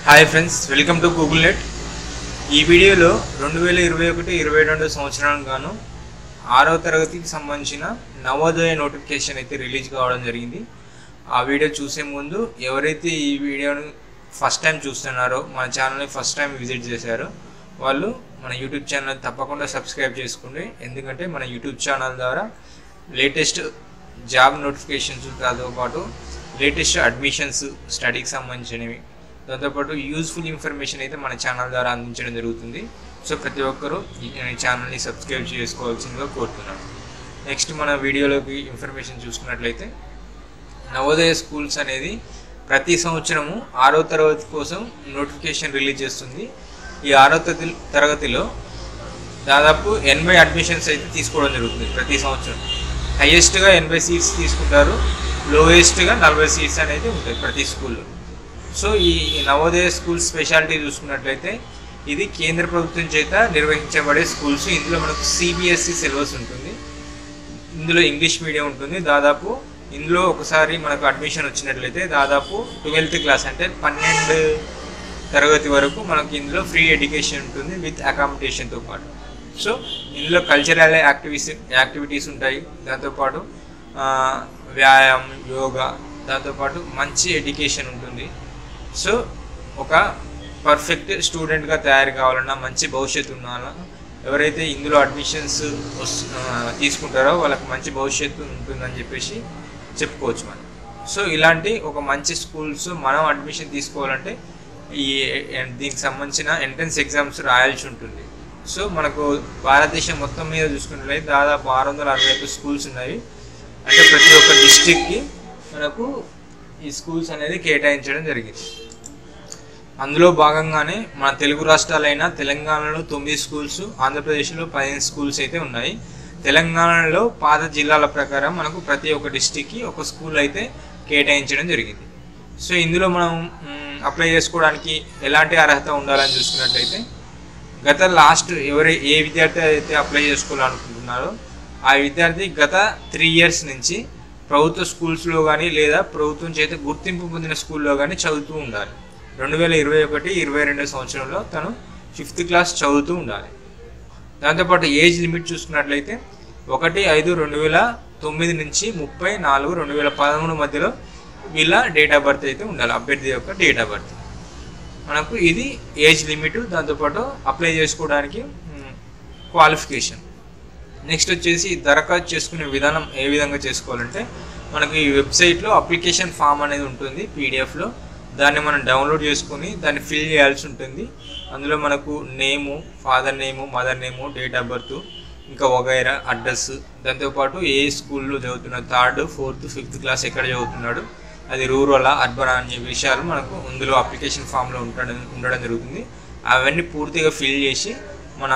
hi friends welcome to Google net ఈ వీడియోలో రెండు వేల ఇరవై ఒకటి ఇరవై రెండు సంవత్సరానికి గాను ఆరో తరగతికి సంబంధించిన నవోదయ నోటిఫికేషన్ అయితే రిలీజ్ కావడం జరిగింది ఆ వీడియో చూసే ముందు ఎవరైతే ఈ వీడియోను ఫస్ట్ టైం చూస్తున్నారో మన ఛానల్ని ఫస్ట్ టైం విజిట్ చేశారో వాళ్ళు మన యూట్యూబ్ ఛానల్ తప్పకుండా సబ్స్క్రైబ్ చేసుకోండి ఎందుకంటే మన యూట్యూబ్ ఛానల్ ద్వారా లేటెస్ట్ జాబ్ నోటిఫికేషన్స్ దాంతో పాటు లేటెస్ట్ అడ్మిషన్స్ స్టడీకి సంబంధించినవి దాంతోపాటు యూస్ఫుల్ ఇన్ఫర్మేషన్ అయితే మన ఛానల్ ద్వారా అందించడం జరుగుతుంది సో ప్రతి ఒక్కరూ ఈ ఛానల్ని సబ్స్క్రైబ్ చేసుకోవాల్సిందిగా కోరుతున్నాను నెక్స్ట్ మన వీడియోలోకి ఇన్ఫర్మేషన్ చూసుకున్నట్లయితే నవోదయ స్కూల్స్ అనేది ప్రతి సంవత్సరము ఆరో తరగతి కోసం నోటిఫికేషన్ రిలీజ్ చేస్తుంది ఈ ఆరో తరగతి తరగతిలో దాదాపు ఎనభై అడ్మిషన్స్ అయితే తీసుకోవడం జరుగుతుంది ప్రతి సంవత్సరం హైయెస్ట్గా ఎనభై సీట్స్ తీసుకుంటారు లోయెస్ట్గా నలభై సీట్స్ అనేది ఉంటాయి ప్రతి స్కూల్లో సో ఈ నవోదయ స్కూల్ స్పెషాలిటీ చూసుకున్నట్లయితే ఇది కేంద్ర ప్రభుత్వం చేత నిర్వహించబడే స్కూల్స్ ఇందులో మనకు సిబిఎస్ఈ సిలబస్ ఉంటుంది ఇందులో ఇంగ్లీష్ మీడియం ఉంటుంది దాదాపు ఇందులో ఒకసారి మనకు అడ్మిషన్ వచ్చినట్లయితే దాదాపు ట్వెల్త్ క్లాస్ అంటే పన్నెండు తరగతి వరకు మనకి ఇందులో ఫ్రీ ఎడ్యుకేషన్ ఉంటుంది విత్ అకామిడేషన్తో పాటు సో ఇందులో కల్చరల్ యాక్టివిటీస్ యాక్టివిటీస్ ఉంటాయి దాంతోపాటు ఆ, వ్యాయామం యోగా దాంతోపాటు మంచి ఎడ్యుకేషన్ ఉంటుంది సో ఒక పర్ఫెక్ట్ స్టూడెంట్గా తయారు కావాలన్నా మంచి భవిష్యత్తు ఉండాలన్నా ఎవరైతే ఇందులో అడ్మిషన్స్ తీసుకుంటారో వాళ్ళకి మంచి భవిష్యత్తు ఉంటుందని చెప్పేసి చెప్పుకోవచ్చు మనం సో ఇలాంటి ఒక మంచి స్కూల్స్ మనం అడ్మిషన్ తీసుకోవాలంటే ఈ ఎ- దీనికి సంబంధించిన ఎంట్రన్స్ ఎగ్జామ్స్ రాయాల్సి ఉంటుంది సో మనకు భారతదేశం మొత్తం మీద చూసుకున్నట్లయితే దాదాపు ఆరు వందల అరవై ఒక్క స్కూల్స్ ఉన్నాయి అంటే ప్రతి ఒక్క డిస్టిక్కి మనకు ఈ స్కూల్స్ అనేది కేటాయించడం జరిగింది అందులో భాగంగానే మన తెలుగు రాష్ట్రాలైన తెలంగాణలో తొమ్మిది స్కూల్స్ ఆంధ్రప్రదేశ్లో పదిహేను స్కూల్స్ అయితే ఉన్నాయి తెలంగాణలో పాత జిల్లాల ప్రకారం మనకు ప్రతి ఒక్క డిస్టిక్కి ఒక స్కూల్ అయితే కేటాయించడం జరిగింది సో ఇందులో మనం అప్లై చేసుకోవడానికి ఎలాంటి అర్హత ఉండాలని చూసుకున్నట్లయితే గత లాస్ట్ ఎవరి ఏ విద్యార్థి అయితే అప్లై చేసుకోవాలనుకుంటున్నారో ఆ విద్యార్థి గత త్రీ ఇయర్స్ నుంచి ప్రభుత్వ స్కూల్స్లో కానీ లేదా ప్రభుత్వం చేత గుర్తింపు పొందిన స్కూల్లో కానీ చదువుతూ ఉండాలి రెండు వేల ఇరవై ఒకటి ఇరవై రెండు సంవత్సరంలో తను ఫిఫ్త్ క్లాస్ చదువుతూ ఉండాలి దాంతోపాటు ఏజ్ లిమిట్ చూసుకున్నట్లయితే ఒకటి ఐదు రెండు వేల తొమ్మిది నుంచి ముప్పై నాలుగు రెండు వేల పదమూడు మధ్యలో వీళ్ళ డేట్ ఆఫ్ బర్త్ అయితే ఉండాలి అభ్యర్థి యొక్క డేట్ ఆఫ్ బర్త్ మనకు ఇది ఏజ్ లిమిట్ దాంతోపాటు అప్లై చేసుకోవడానికి క్వాలిఫికేషన్ నెక్స్ట్ వచ్చేసి దరఖాస్తు చేసుకునే విధానం ఏ విధంగా చేసుకోవాలంటే మనకి ఈ వెబ్సైట్లో అప్లికేషన్ ఫామ్ అనేది ఉంటుంది పీడిఎఫ్లో దాన్ని మనం డౌన్లోడ్ చేసుకొని దాన్ని ఫిల్ చేయాల్సి ఉంటుంది అందులో మనకు name father name mother name date of birth ఇంకా వగైరా అడ్రస్ దాంతోపాటు ఏ స్కూల్లో చదువుతున్నాడు థర్డ్ ఫోర్త్ ఫిఫ్త్ క్లాస్ ఎక్కడ చదువుతున్నాడు అది రూరల్ అర్బన్ అనే విషయాలు మనకు అందులో అప్లికేషన్ ఫామ్లో ఉండడం ఉండడం జరుగుతుంది అవన్నీ పూర్తిగా ఫిల్ చేసి మన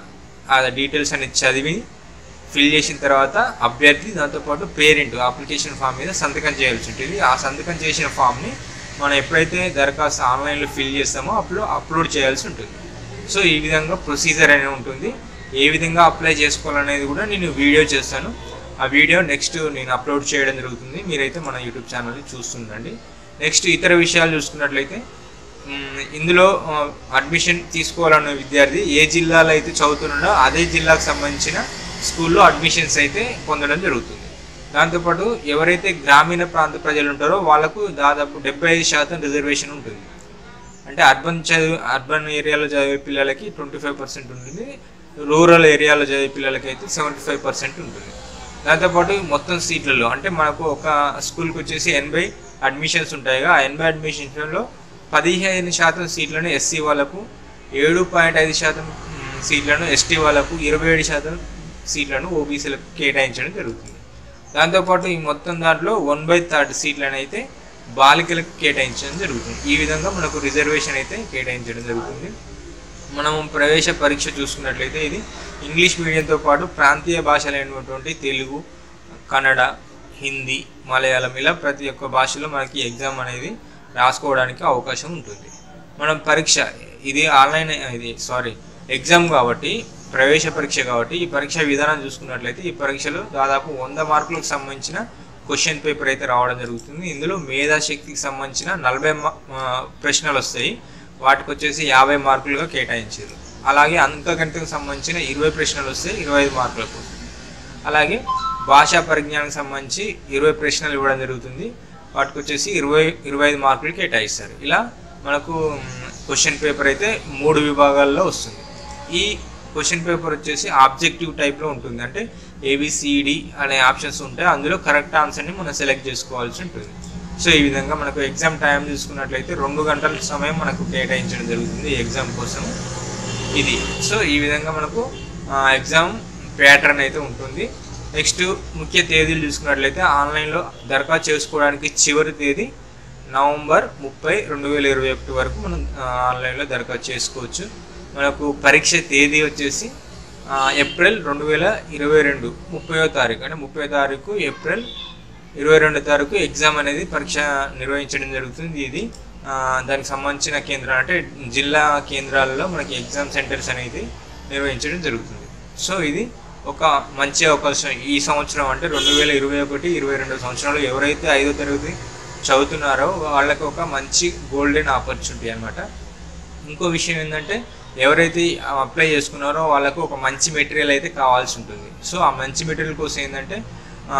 ఆ డీటెయిల్స్ అనేది చదివి ఫిల్ చేసిన తర్వాత అభ్యర్థి దాంతోపాటు పేరెంట్ అప్లికేషన్ ఫామ్ మీద సంతకం చేయాల్సి ఉంటుంది ఆ సంతకం చేసిన ఫామ్ని మనం ఎప్పుడైతే దరఖాస్తు ఆన్లైన్లో ఫిల్ చేస్తామో అప్పుడు అప్లోడ్ చేయాల్సి ఉంటుంది సో ఈ విధంగా ప్రొసీజర్ అనేది ఉంటుంది ఏ విధంగా అప్లై చేసుకోవాలనేది కూడా నేను వీడియో చేస్తాను ఆ వీడియో నెక్స్ట్ నేను అప్లోడ్ చేయడం జరుగుతుంది మీరైతే మన యూట్యూబ్ ఛానల్ని చూస్తుండండి నెక్స్ట్ ఇతర విషయాలు చూసుకున్నట్లయితే మ్, ఇందులో ఆ, అడ్మిషన్ తీసుకోవాలన్న విద్యార్థి ఏ జిల్లాలో అయితే చదువుతున్నాడో అదే జిల్లాకు సంబంధించిన స్కూల్లో అడ్మిషన్స్ అయితే పొందడం జరుగుతుంది దాంతోపాటు ఎవరైతే గ్రామీణ ప్రాంత ప్రజలు ఉంటారో వాళ్ళకు దాదాపు డెబ్బై ఐదు శాతం రిజర్వేషన్ ఉంటుంది అంటే అర్బన్ చదువు అర్బన్ ఏరియాలో చదివే పిల్లలకి ట్వంటీ ఫైవ్ పర్సెంట్ ఉంటుంది రూరల్ ఏరియాలో చదివే పిల్లలకి అయితే సెవెంటీ ఫైవ్ పర్సెంట్ ఉంటుంది దాంతోపాటు మొత్తం సీట్లలో అంటే మనకు ఒక స్కూల్కి వచ్చేసి ఎనభై అడ్మిషన్స్ ఉంటాయిగా ఆ ఎనభై అడ్మిషన్స్లో పదిహేను శాతం సీట్లను ఎస్సీ వాళ్ళకు ఏడు పాయింట్ ఐదు శాతం మ్, సీట్లను ఎస్టీ వాళ్ళకు ఇరవై ఏడు శాతం సీట్లను ఓబీసీలకు కేటాయించడం జరుగుతుంది దాంతోపాటు ఈ మొత్తం దాంట్లో వన్ బై థర్డ్ సీట్లను అయితే బాలికలకు కేటాయించడం జరుగుతుంది ఈ విధంగా మనకు రిజర్వేషన్ అయితే కేటాయించడం జరుగుతుంది మనం ప్రవేశ పరీక్ష చూసుకున్నట్లయితే ఇది ఇంగ్లీష్ మీడియంతో పాటు ప్రాంతీయ భాషలైనటువంటి తెలుగు కన్నడ హిందీ మలయాళం ఇలా ప్రతి ఒక్క భాషలో మనకి ఎగ్జామ్ అనేది రాసుకోవడానికి అవకాశం ఉంటుంది మనం పరీక్ష ఇది ఆన్లైన్ ఇది సారీ ఎగ్జామ్ కాబట్టి ప్రవేశ పరీక్ష కాబట్టి ఈ పరీక్ష విధానం చూసుకున్నట్లయితే ఈ పరీక్షలో దాదాపు వంద మార్కులకు సంబంధించిన క్వశ్చన్ పేపర్ అయితే రావడం జరుగుతుంది ఇందులో మేధాశక్తికి సంబంధించిన నలభై మ- ఆ, ప్రశ్నలు వస్తాయి వాటికి వచ్చేసి యాభై మార్కులుగా కేటాయించారు అలాగే అంకగణితకు సంబంధించిన ఇరవై ప్రశ్నలు వస్తే ఇరవై ఐదు మార్కులకు అలాగే భాషా పరిజ్ఞానానికి సంబంధించి ఇరవై ప్రశ్నలు ఇవ్వడం జరుగుతుంది వాటికి వచ్చేసి ఇరవై ఇరవై ఐదు మార్కులు కేటాయిస్తారు ఇలా మనకు క్వశ్చన్ పేపర్ అయితే మూడు విభాగాల్లో వస్తుంది ఈ క్వశ్చన్ పేపర్ వచ్చేసి ఆబ్జెక్టివ్ టైప్లో ఉంటుంది అంటే ఏబిసిడి అనే ఆప్షన్స్ ఉంటాయి అందులో కరెక్ట్ ఆన్సర్ని మనం సెలెక్ట్ చేసుకోవాల్సి ఉంటుంది సో ఈ విధంగా మనకు ఎగ్జామ్ టైం చూసుకున్నట్లయితే రెండు గంటల సమయం మనకు కేటాయించడం జరుగుతుంది ఈ ఎగ్జామ్ కోసం ఇది సో ఈ విధంగా మనకు ఎగ్జామ్ ప్యాటర్న్ అయితే ఉంటుంది నెక్స్ట్ ముఖ్య తేదీలు చూసుకున్నట్లయితే ఆన్లైన్లో దరఖాస్తు చేసుకోవడానికి చివరి తేదీ నవంబర్ ముప్పై రెండు వేల ఇరవై ఒకటి వరకు మనం ఆ, ఆన్లైన్లో దరఖాస్తు చేసుకోవచ్చు మనకు పరీక్ష తేదీ వచ్చేసి ఆ, ఏప్రిల్ రెండు వేల ఇరవై రెండు ముప్పయో తారీఖు అంటే ముప్పై తారీఖు ఏప్రిల్ ఇరవై రెండో తారీఖు ఎగ్జామ్ అనేది పరీక్ష నిర్వహించడం జరుగుతుంది ఇది ఆ, దానికి సంబంధించిన కేంద్రాలు అంటే జిల్లా కేంద్రాలలో మనకి ఎగ్జామ్ సెంటర్స్ అనేది నిర్వహించడం జరుగుతుంది సో ఇది ఒక మంచి అవకాశం ఈ సంవత్సరం అంటే రెండు వేల ఇరవై ఒకటి ఇరవై రెండు సంవత్సరాలు ఎవరైతే ఐదో తరగతి చదువుతున్నారో వాళ్ళకి ఒక మంచి గోల్డెన్ ఆపర్చునిటీ అనమాట ఇంకో విషయం ఏంటంటే ఎవరైతే అప్లై చేసుకున్నారో వాళ్ళకు ఒక మంచి మెటీరియల్ అయితే కావాల్సి ఉంటుంది సో ఆ మంచి మెటీరియల్ కోసం ఏంటంటే ఆ,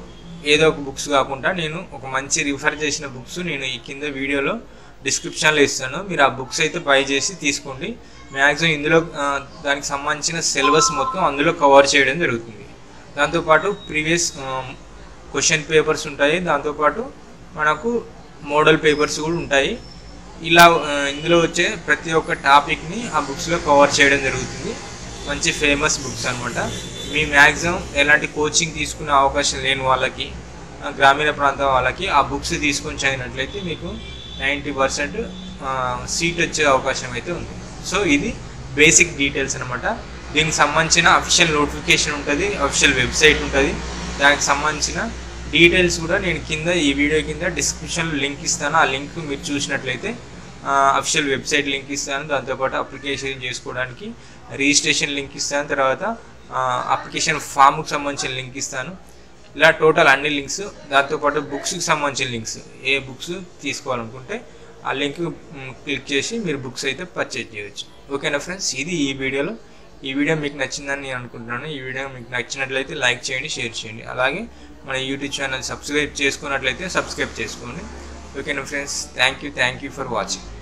ఏదో ఒక బుక్స్ కాకుండా నేను ఒక మంచి రిఫర్ చేసిన బుక్స్ నేను ఈ కింద వీడియోలో డిస్క్రిప్షన్లో ఇస్తాను మీరు ఆ బుక్స్ అయితే బై చేసి తీసుకోండి మ్యాక్సిమం ఇందులో ఆ, దానికి సంబంధించిన సిలబస్ మొత్తం అందులో కవర్ చేయడం జరుగుతుంది దాంతోపాటు ప్రీవియస్ క్వశ్చన్ పేపర్స్ ఉంటాయి దాంతోపాటు మనకు మోడల్ పేపర్స్ కూడా ఉంటాయి ఇలా ఆ, ఇందులో వచ్చే ప్రతి ఒక్క టాపిక్ని ఆ బుక్స్లో కవర్ చేయడం జరుగుతుంది మంచి ఫేమస్ బుక్స్ అనమాట మీ మ్యాక్సిమం ఎలాంటి కోచింగ్ తీసుకునే అవకాశం లేని వాళ్ళకి ఆ, గ్రామీణ ప్రాంతం వాళ్ళకి ఆ బుక్స్ తీసుకొని చదివినట్లయితే మీకు నైంటీ పర్సెంట్ సీట్ వచ్చే అవకాశం అయితే ఉంది సో ఇది బేసిక్ డీటెయిల్స్ అనమాట దీనికి సంబంధించిన అఫిషియల్ నోటిఫికేషన్ ఉంటుంది అఫిషియల్ వెబ్సైట్ ఉంటుంది దానికి సంబంధించిన డీటెయిల్స్ కూడా నేను కింద ఈ వీడియో కింద డిస్క్రిప్షన్లో లింక్ ఇస్తాను ఆ లింక్ మీరు చూసినట్లయితే అఫిషియల్ వెబ్సైట్ లింక్ ఇస్తాను దాంతోపాటు అప్లికేషన్ చేసుకోవడానికి రిజిస్ట్రేషన్ లింక్ ఇస్తాను తర్వాత అప్లికేషన్ ఫామ్కి సంబంధించిన లింక్ ఇస్తాను ఇలా టోటల్ అన్ని లింక్స్ దాంతోపాటు బుక్స్కి సంబంధించిన లింక్స్ ఏ బుక్స్ తీసుకోవాలనుకుంటే ఆ లింక్ క్లిక్ చేసి మీరు బుక్స్ అయితే పర్చేజ్ చేయొచ్చు ఓకేనా ఫ్రెండ్స్ ఇది ఈ వీడియోలో ఈ వీడియో మీకు నచ్చిందని నేను అనుకుంటున్నాను ఈ వీడియో మీకు నచ్చినట్లయితే లైక్ చేయండి షేర్ చేయండి అలాగే మన యూట్యూబ్ ఛానల్ సబ్స్క్రైబ్ చేసుకున్నట్లయితే సబ్స్క్రైబ్ చేసుకోండి ఓకేనా friends thank you thank you for watching